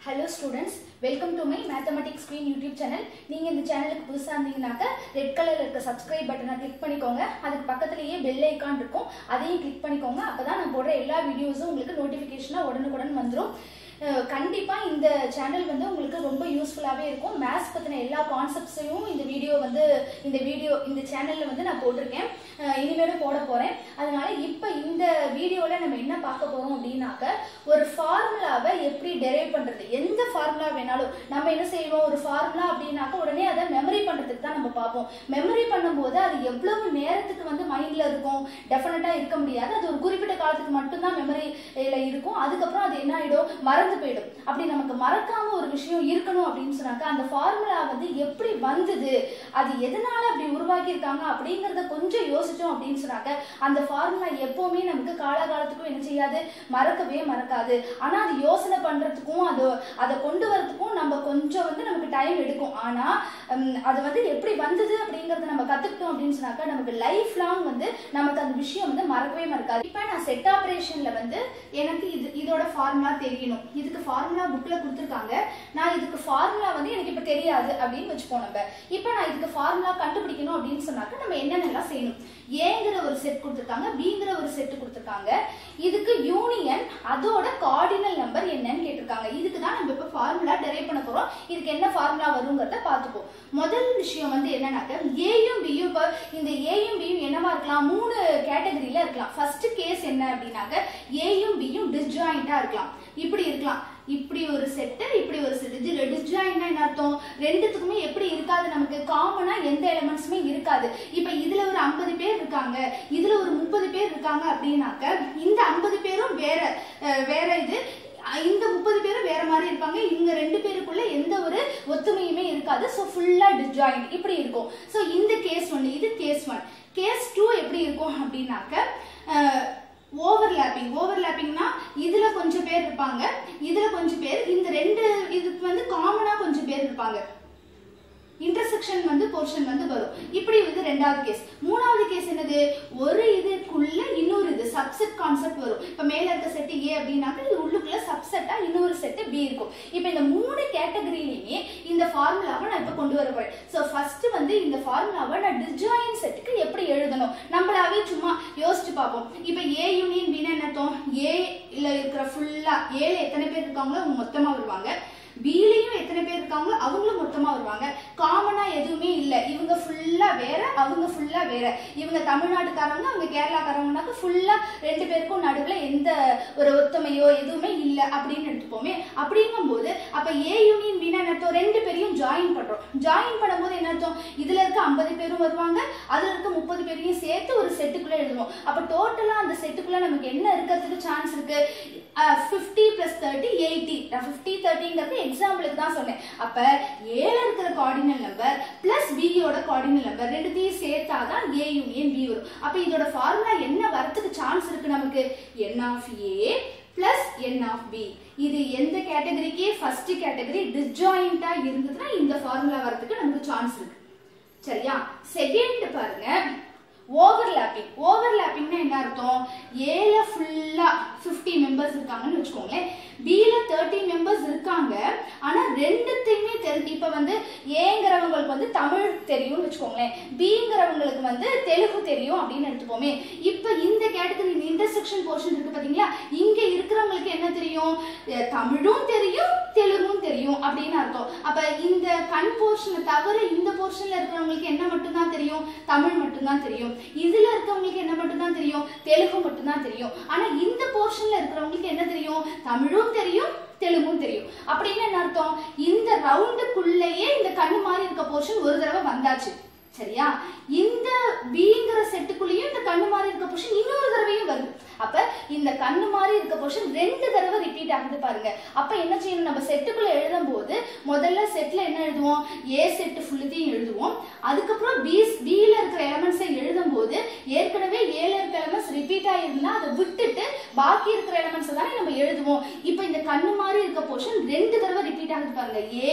hello students welcome to my mathematics screen YouTube channel நீங்கள் இந்த சேனலுக்கு புதுசாக இருந்தீங்கன்னாக்க ரெட் கலரில் இருக்க சப்ஸ்கிரைப் பட்டனை கிளிக் பண்ணிக்கோங்க அதுக்கு பக்கத்துலேயே பெல் ஐக்கான் இருக்கும் அதையும் கிளிக் பண்ணிக்கோங்க அப்போ தான் நான் போடுற எல்லா வீடியோஸும் உங்களுக்கு நோட்டிஃபிகேஷனாக உடனுக்குடன் வந்துடும் கண்டிப்பாக இந்த சேனல் வந்து உங்களுக்கு ரொம்ப யூஸ்ஃபுல்லாகவே இருக்கும் மேத்ஸ் பற்றின எல்லா கான்செப்ட்ஸையும் இந்த வீடியோ வந்து இந்த வீடியோ இந்த சேனலில் வந்து நான் போட்டிருக்கேன் அஹ் இனிமேலும் போட போகிறேன் அதனால இப்போ இந்த வீடியோவில் நம்ம என்ன பார்க்க போகிறோம் அப்படின்னாக்க ஒரு ஃபார்முலாவை எப்படி டெரைவ் பண்ணுறது எந்த ஃபார்முலா வேணாலும் நம்ம என்ன செய்வோம் ஒரு ஃபார்முலா அப்படின்னாக்க உடனே அதை மெமரி பண்ணுறதுக்கு தான் நம்ம பார்ப்போம் மெமரி பண்ணும்போது அது எவ்வளவு நேரத்துக்கு வந்து மைண்டில் இருக்கும் டெஃபினட்டாக இருக்க முடியாது அது ஒரு குறிப்பிட்ட காலத்துக்கு மட்டும்தான் மெமரியில் இருக்கும் அதுக்கப்புறம் அது என்ன ஆகிடும் மறந்து போயிடும் அப்படி நமக்கு மறக்காம ஒரு விஷயம் இருக்கணும் அப்படின்னு சொன்னாக்க அந்த ஃபார்முலா வந்து எப்படி வந்தது அது எதனால அப்படி உருவாக்கியிருக்காங்க அப்படிங்கிறத கொஞ்சம் யோசிச்சோம் அப்படின்னு சொன்னாக்க அந்த ஃபார்முலா எப்பவுமே நமக்கு காலகாலத்துக்கும் என்ன செய்யாது மறக்கவே மறக்காது ஆனா அது யோசனை பண்றதுக்கும் அது அதை கொண்டு வரதுக்கும் நம்ம கொஞ்சம் வந்து நமக்கு டைம் எடுக்கும் ஆனா ஹம், அது வந்து எப்படி வந்தது அப்படிங்கறத நம்ம கத்துக்கிட்டோம் அப்படின்னு சொன்னாக்க நமக்கு லைஃப் லாங் வந்து நமக்கு அந்த விஷயம் வந்து மறக்கவே மறக்காது இப்போ நான் செட் ஆபரேஷன்ல வந்து எனக்கு இது இதோட ஃபார்முலா தெரியணும் இதுக்கு ஃபார்முலா புக்ல கொடுத்துருக்காங்க நான் இதுக்கு ஃபார்முலா வந்து எனக்கு இப்போ தெரியாது அப்படின்னு வச்சுப்போம் நம்ம இப்போ நான் இதுக்கு ஃபார்முலா கண்டுபிடிக்கணும் அப்படின்னு சொன்னாக்க நம்ம என்னென்னலாம் செய்யணும் ஏங்கிற ஒரு செட் கொடுத்துருக்காங்க பிங்கிற ஒரு செட் கொடுத்துருக்காங்க இதுக்கு யூனியன் அதோட கார்டினல் நம்பர் என்னன்னு கேட்டிருக்காங்க இதுக்கு தான் நம்ம இப்போ ஃபார்முலா டெரைவ் பண்ண போறோம் இதுக்கு என்ன ஃபார்முலா வருங்கிறத பார்த்துப்போம் முதல் விஷயம் வந்து என்னன்னாக்க ஏயும் பியும் இப்போ இந்த ஏயும் பியும் என்னவா இருக்கலாம் மூணு கேட்டகரியில இருக்கலாம் ஃபர்ஸ்ட் கேஸ் என்ன அப்படின்னாக்க ஏயும் பியும் டிஸ்ஜாயிண்டா இருக்கலாம் இப்படி இருக்கலாம் இப்படி ஒரு செட்டு இப்படி ஒரு செட் இது டிஸ்ஜாயின்னா என்ன அர்த்தம் ரெண்டுத்துக்குமே எப்படி இருக்காது நமக்கு காமனா எந்த எலமெண்ட்ஸுமே இருக்காது இப்ப இதுல ஒரு ஐம்பது பேர் இருக்காங்க இதுல ஒரு முப்பது பேர் இருக்காங்க அப்படின்னாக்க இந்த ஐம்பது பேரும் வேற அஹ், வேற இது அஹ், இந்த முப்பது பேரும் வேற மாதிரி இருப்பாங்க இங்க ரெண்டு பேருக்குள்ள எந்த ஒரு ஒத்துமையுமே இருக்காது ஸோ ஃபுல்லா டிஸ்ஜாயிண்ட் இப்படி இருக்கும் ஸோ இந்த கேஸ் ஒன்று இது கேஸ் ஒன் கேஸ் டூ எப்படி இருக்கும் அப்படின்னாக்க அஹ், ஓவர்லாப்பிங் ஓவர்லாப்பிங்னா இதுல கொஞ்சம் பேர் இருப்பாங்க இதுல கொஞ்சம் பேர் இந்த ரெண்டு இதுக்கு வந்து காமனா கொஞ்சம் பேர் இருப்பாங்க இன்டர்செக்ஷன் வந்து போர்ஷன் வந்து வரும் இப்படி வந்து ரெண்டாவது கேஸ் மூணாவது கேஸ் என்னது ஒரு இதுக்குள்ள இன்னொரு இது சப்செட் கான்செப்ட் வரும் இப்ப மேல இருக்க செட் ஏ அப்படின்னாக்க இது உள்ளுக்குள்ள சப்செட்டா இன்னொரு செட் பி இருக்கும் இப்ப இந்த மூணு கேட்டகரியிலுமே இந்த ஃபார்முலாவை நான் இப்ப கொண்டு வர போறேன் சோ ஃபர்ஸ்ட் வந்து இந்த ஃபார்முலாவை நான் டிஸ்ஜாயின் செட்டுக்கு எப்படி எழுதணும் நம்மளாவே சும்மா யோசிச்சு பார்ப்போம் இப்ப ஏ யூனியன் பின்னா என்ன அர்த்தம் ஏ ல இருக்கிற ஃபுல்லா ஏல எத்தனை பேர் இருக்காங்களோ அவங்க மொத்தமா வருவாங்க பிலையும் எத்தனை பேர் இருக்காங்களோ அவங்களும் மொத்தமா வருவாங்க காமனா எதுவுமே இல்ல இவங்க ஃபுல்லா வேற அவங்க ஃபுல்லா வேற இவங்க தமிழ்நாட்டுக்காரங்க அவங்க கேரளாக்காரங்கனாக்க ஃபுல்லா ரெண்டு பேருக்கும் நடுவுல எந்த ஒரு ஒத்துமையோ எதுவுமே இல்ல அப்படின்னு எடுத்துப்போமே அப்படிங்கும்போது அப்ப ஏ யூனியன் பின்னா என்ன அர்த்தம் ரெண்டு பேரையும் ஜாயின் பண்றோம் ஜாயின் பண்ணும்போது என்ன அர்த்தம் இதுல இருக்க ஐம்பது பேரும் வருவாங்க அதுல இருக்க முப்பது பேரையும் சேர்த்து ஒரு செட்டுக்குள்ள எழுதுவோம் அப்ப டோட்டலா அந்த செட்டுக்குள்ள நமக்கு என்ன இருக்கிறதுக்கு சான்ஸ் இருக்கு ஃபிஃப்டி பிளஸ் தேர்ட்டி எயிட்டி நான் ஃபிஃப்டி தேர்ட்டிங்கிறது எக்ஸாம்பிளுக்கு தான் சொன்னேன் அப்ப ஏல இருக்கிற கார்டினல் நம்பர் பிளஸ் பியோட கார்டினல் நம்பர் ரெண்டுத்தையும் சேர்த்தாதான் ஏ யூனியன் பி வரும் அப்ப இதோட ஃபார்முலா என்ன வரதுக்கு சான்ஸ் இருக்கு நமக்கு n of A plus n of B இது எந்த கேட்டகரிக்கு ஃபர்ஸ்ட் கேட்டகரி டிஸ்ஜாயிண்டா இருந்ததுன்னா இந்த ஃபார்முலா வரதுக்கு நமக்கு சான்ஸ் இருக்கு சரியா செகண்ட் பாருங்க ஓவர்லாப்பிங் ஓவர்லாப்பிங்னா என்ன அர்த்தம் ஏல ஃபுல்லா 50 மெம்பர்ஸ் இருக்காங்கன்னு வச்சுக்கோங்களேன் பில தேர்ட்டி மெம்பர்ஸ் இருக்காங்க ஆனா ரெண்டுத்தையுமே தெரிஞ்சு இப்ப வந்து ஏங்கிறவங்களுக்கு வந்து தமிழ் தெரியும்னு வச்சுக்கோங்களேன் பிங்கிறவங்களுக்கு வந்து தெலுங்கு தெரியும் அப்படின்னு எடுத்துப்போமே இப்ப இந்த கேட்டகரி இந்த இன்டர்செக்ஷன் போர்ஷன் இருக்கு பாத்தீங்களா இங்க இருக்கிறவங்களுக்கு என்ன தெரியும் அஹ் தமிழும் தெரியும் தெலுங்கும் தெரியும் அப்படின்னு அர்த்தம் அப்ப இந்த கண் போர்ஷனை தவிர இந்த போர்ஷன்ல இருக்கிறவங்களுக்கு என்ன மட்டும்தான் தெரியும் தமிழ் மட்டும்தான் தெரியும் இதுல இருக்கவங்களுக்கு என்ன மட்டும்தான் தெரியும் தெலுங்கு மட்டும்தான் தெரியும் ஆனா இந்த போர்ஷன்ல இருக்கிறவங்களுக்கு என்ன தெரியும் தமிழும் தெரியும் தெலுங்கும் தெரியும் அப்படின்னு என்ன அர்த்தம் இந்த ரவுண்டுக்குள்ளேயே இந்த கண்ணு மாதிரி இருக்க போர்ஷன் ஒரு தடவை வந்தாச்சு சரியா இந்த பிங்கிற செட்டுக்குள்ளேயும் இந்த கண்ணு மாதிரி இருக்க போர்ஷன் இன்னொரு தடவையும் வருது அப்ப இந்த கண்ணு மாதிரி இருக்க போர்ஷன் ரெண்டு தடவை ரிப்பீட் ஆகுது பாருங்க அப்ப என்ன செய்யணும் நம்ம செட்டுக்குள்ள எழுதும் போது முதல்ல செட்ல என்ன எழுதுவோம் ஏ செட்டு ஃபுல்லுத்தையும் எழுதுவோம் அதுக்கப்புறம் பி பில இருக்கிற எலமெண்ட்ஸை எழுதும் போது ஏற்கனவே ஏல இருக்கிற எலமெண்ட்ஸ் ரிப்பீட் ஆயிருந்தா அதை விட்டுட்டு பாக்கி இருக்கிற எலமெண்ட்ஸ் தானே நம்ம எழுதுவோம் இப்ப இந்த கண்ணு மாதிரி இருக்க போர்ஷன் ரெண்டு தடவை ரிப்பீட் ஆகுது பாருங்க ஏ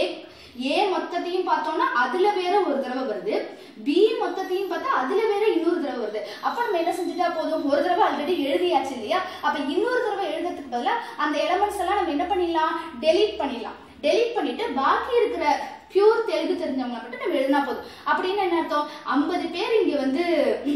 ஏ மொத்தத்தையும் பார்த்தோம்னா அதுல வேற ஒரு தடவை வருது பி மொத்தத்தையும் பார்த்தா அதுல வேற இன்னொரு தடவை வருது அப்ப நம்ம என்ன செஞ்சுட்டா போதும் ஒரு தடவை ஆல்ரெடி எழுதியாச்சு இல்லையா அப்ப இன்னொரு தடவை எழுதுறதுக்கு பதிலா அந்த எலமெண்ட்ஸ் எல்லாம் நம்ம என்ன பண்ணிடலாம் டெலீட் பண்ணிடலாம் டெலீட் பண்ணிட்டு பாக்கி இருக்கிற பியூர் தெலுங்கு தெரிஞ்சவங்களை மட்டும் நம்ம எழுதினா போதும் அப்படின்னு என்ன அர்த்தம் ஐம்பது பேர் இங்க வந்து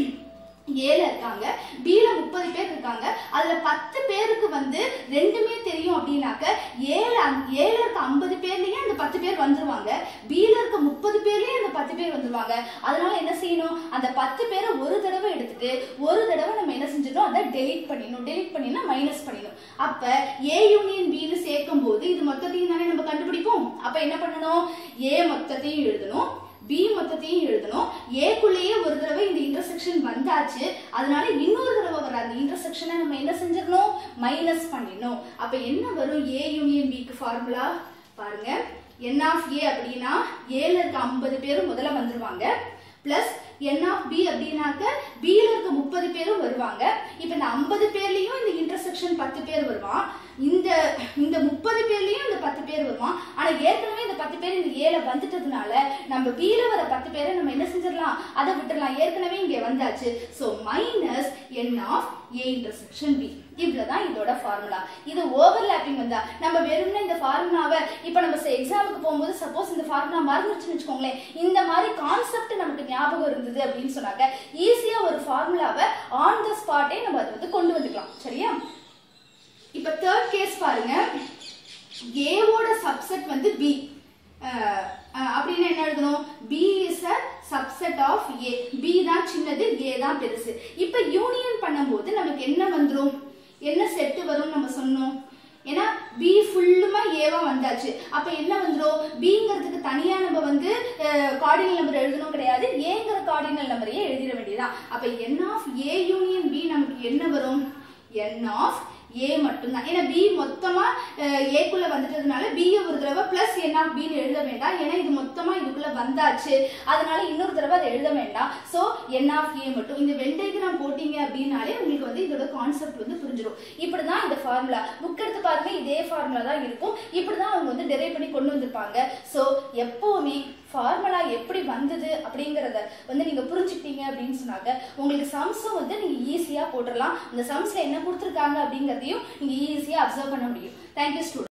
ஏல இருக்காங்க பில முப்பது பேர் இருக்காங்க அதுல பத்து பேருக்கு வந்து ரெண்டுமே தெரியும் அப்படின்னாக்க ஏழு ஏல இருக்க ஐம்பது பேர்லயே அந்த பத்து பேர் வந்துருவாங்க பில இருக்க முப்பது பேர்லயே அந்த பத்து பேர் வந்துருவாங்க அதனால என்ன செய்யணும் அந்த பத்து பேரை ஒரு தடவை எடுத்துட்டு ஒரு தடவை நம்ம என்ன செஞ்சிடணும் அதை டெலீட் பண்ணிடணும் டெலீட் பண்ணினா மைனஸ் பண்ணிடணும் அப்ப ஏ யூனியன் பின்னு சேர்க்கும் போது இது மொத்தத்தையும் தானே நம்ம கண்டுபிடிப்போம் அப்ப என்ன பண்ணணும் ஏ மொத்தத்தையும் எழுதணும் பி மொத்தத்தையும் எழுதணும் ஏக்குள்ளேயே ஒரு தடவை இந்த இன்டர்செக்ஷன் வந்தாச்சு அதனால இன்னொரு தடவை வர அந்த இன்டர்செக்ஷனை நம்ம என்ன செஞ்சிடணும் மைனஸ் பண்ணிடணும் அப்ப என்ன வரும் ஏ யூனியன் பிக்கு ஃபார்முலா பாருங்க என் ஆஃப் ஏ அப்படின்னா ஏல இருக்க ஐம்பது பேரும் முதல்ல வந்துருவாங்க பிளஸ் என் ஆஃப் பி அப்படின்னாக்க பில இருக்க முப்பது பேரும் வருவாங்க இப்ப இந்த ஐம்பது பேர்லயும் இந்த இன்டர்செக்ஷன் பத்து பேர் வருவான் இந்த இந்த முப்பது பேர்லயும் இந்த பத்து பேர் வருவான் ஆனா ஏற்கனவே இந்த பத்து பேர் இந்த ஏல வந்துட்டதுனால நம்ம பில வர பத்து பேரை நம்ம என்ன செஞ்சிடலாம் அதை விட்டுறலாம் ஏற்கனவே இங்க வந்தாச்சு so minus n of A intersection B இவ்வளவுதான் இதோட ஃபார்முலா இது ஓவர்லாப்பிங் வந்தா நம்ம வெறும்னே இந்த ஃபார்முலாவை இப்போ நம்ம எக்ஸாமுக்கு போகும்போது சப்போஸ் இந்த ஃபார்முலா மறந்துச்சுன்னு வச்சுக்கோங்களேன் இந்த மாதிரி கான்செப்ட் நமக்கு ஞாபகம் இருந்தது அப்படின்னு சொன்னாங்க ஈஸியா ஒரு ஃபார்முலாவை ஆன் த ஸ்பாட்டே நம்ம அதை வந்து கொண்டு வந்துக்கலாம் சரியா இப்ப தேர்ட் கேஸ் பாருங்க ஏவோட சப்செட் வந்து பி அப்படின்னு என்ன எழுதணும் B is a subset of A B தான் சின்னது ஏ தான் பெருசு இப்ப யூனியன் பண்ணும்போது நமக்கு என்ன வந்துரும் என்ன செட்டு வரும் நம்ம சொன்னோம் ஏன்னா பி ஃபுல்லுமா ஏவா வந்தாச்சு அப்ப என்ன வந்துரும் பிங்கிறதுக்கு தனியா நம்ம வந்து கார்டினல் நம்பர் எழுதணும் கிடையாது ஏங்கிற கார்டினல் நம்பரையே எழுதிட வேண்டியதுதான் அப்ப n of A union B நமக்கு என்ன வரும் என் ஆஃப் ஏ மட்டும்தான் ஏன்னா பி மொத்தமா ஏக்குள்ள வந்துட்டதுனால பி ஒரு தடவை பிளஸ் என் ஆஃப் பின்னு எழுத வேண்டாம் ஏன்னா இது மொத்தமா இதுக்குள்ள வந்தாச்சு அதனால இன்னொரு தடவை அதை எழுத வேண்டாம் சோ என் ஆஃப் ஏ மட்டும் இந்த வெண்டைகிராம் போட்டீங்க அப்படின்னாலே உங்களுக்கு வந்து இதோட கான்செப்ட் வந்து புரிஞ்சிடும் இப்படிதான் இந்த ஃபார்முலா புக் எடுத்து பாருங்க இதே ஃபார்முலா தான் இருக்கும் இப்படிதான் அவங்க வந்து டெரைவ் பண்ணி கொண்டு வந்திருப்பாங்க சோ எப்பவுமே ஃபார்முலா எப்படி வந்தது அப்படிங்கிறத வந்து நீங்க புரிஞ்சுக்கிட்டீங்க அப்படின்னு சொன்னாங்க உங்களுக்கு சம்ஸும் வந்து நீங்க ஈஸியா போட்டுடலாம் அந்த சம்ஸ்ல என்ன கொடுத்துருக்காங்க அப்படிங்கிறதையும் நீங்க ஈஸியா அப்சர்வ் பண்ண முடியும் தேங்க்யூ ஸ்டூடெண்ட்